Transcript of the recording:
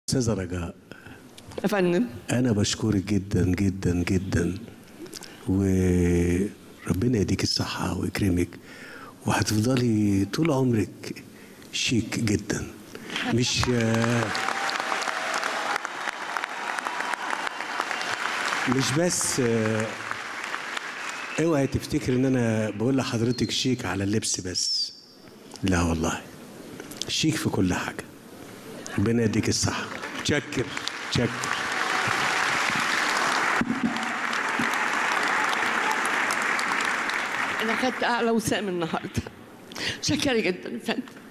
استاذه رجاء يا فندم انا بشكرك جدا جدا جدا وربنا يديك الصحه ويكرمك وهتفضلي طول عمرك شيك جدا مش مش بس اوعي تفتكر ان انا بقول لحضرتك شيك على اللبس بس لا والله شيك في كل حاجه ربنا يديك الصحه تشكر تشكر انا خدت اعلى وسام النهارده شكرا جدا يا فندم